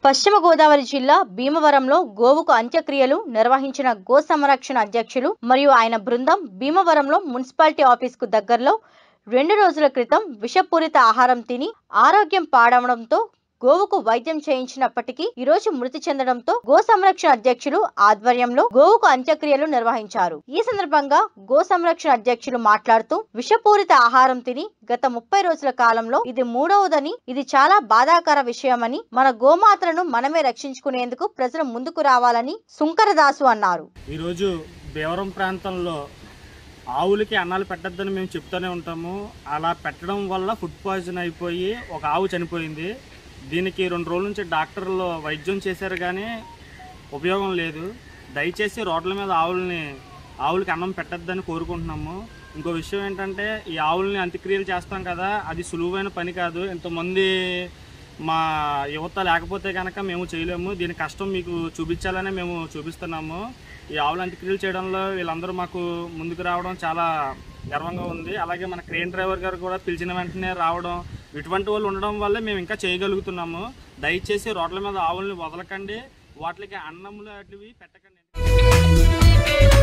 పశ్చిమ గోదావరి జిల్లా భీమవరంలో గోవుకు అంత్యక్రియలు నిర్వహించిన గో సంరక్షణ అధ్యక్షులు మరియు ఆయన బృందం భీమవరంలో మున్సిపాలిటీ ఆఫీసుకు దగ్గరలో రెండు రోజుల క్రితం విషపూరిత ఆహారం తిని ఆరోగ్యం పాడవడంతో గోవుకు వైద్యం చేయించినప్పటికీ ఈ రోజు మృతి చెందడంతో గో సంరక్షణ అధ్యక్షులు ఆధ్వర్యంలో గోవుకు అంత్యక్రియలు నిర్వహించారు ఈ సందర్భంగా గో సంరక్షణ అధ్యక్షులు మాట్లాడుతూ విషపూరిత ఆహారం తిని గత ముప్పై రోజుల కాలంలో ఇది మూడవదని ఇది చాలా బాధాకర విషయమని మన గోమాతలను మనమే రక్షించుకునేందుకు ప్రజలు ముందుకు రావాలని సుంకరదాసు అన్నారు ఈరోజు భీవరం ప్రాంతంలో ఆవులకి అన్నాలు పెట్టద్దని మేము చెప్తూనే ఉంటాము అలా పెట్టడం వల్ల ఫుడ్ పాయిజన్ అయిపోయి ఒక ఆవు చనిపోయింది దీనికి రెండు రోజుల నుంచి డాక్టర్లు వైద్యం చేశారు కానీ ఉపయోగం లేదు దయచేసి రోడ్ల మీద ఆవుల్ని ఆవులకి అన్నం పెట్టద్దని కోరుకుంటున్నాము ఇంకో విషయం ఏంటంటే ఈ ఆవుల్ని అంత్యక్రియలు చేస్తాం కదా అది సులువైన పని కాదు ఇంతమంది మా యువత లేకపోతే కనుక మేము చేయలేము దీని కష్టం మీకు చూపించాలనే మేము చూపిస్తున్నాము ఈ ఆవుల అంత్యక్రియలు చేయడంలో వీళ్ళందరూ మాకు ముందుకు రావడం చాలా గర్వంగా ఉంది అలాగే మన క్రేన్ డ్రైవర్ గారు కూడా పిలిచిన వెంటనే రావడం ఇటువంటి వాళ్ళు ఉండడం వల్లే మేము ఇంకా చేయగలుగుతున్నాము దయచేసి రోడ్ల మీద ఆవుల్ని వదలకండి వాటికి అన్నములు అటువి పెట్టకండి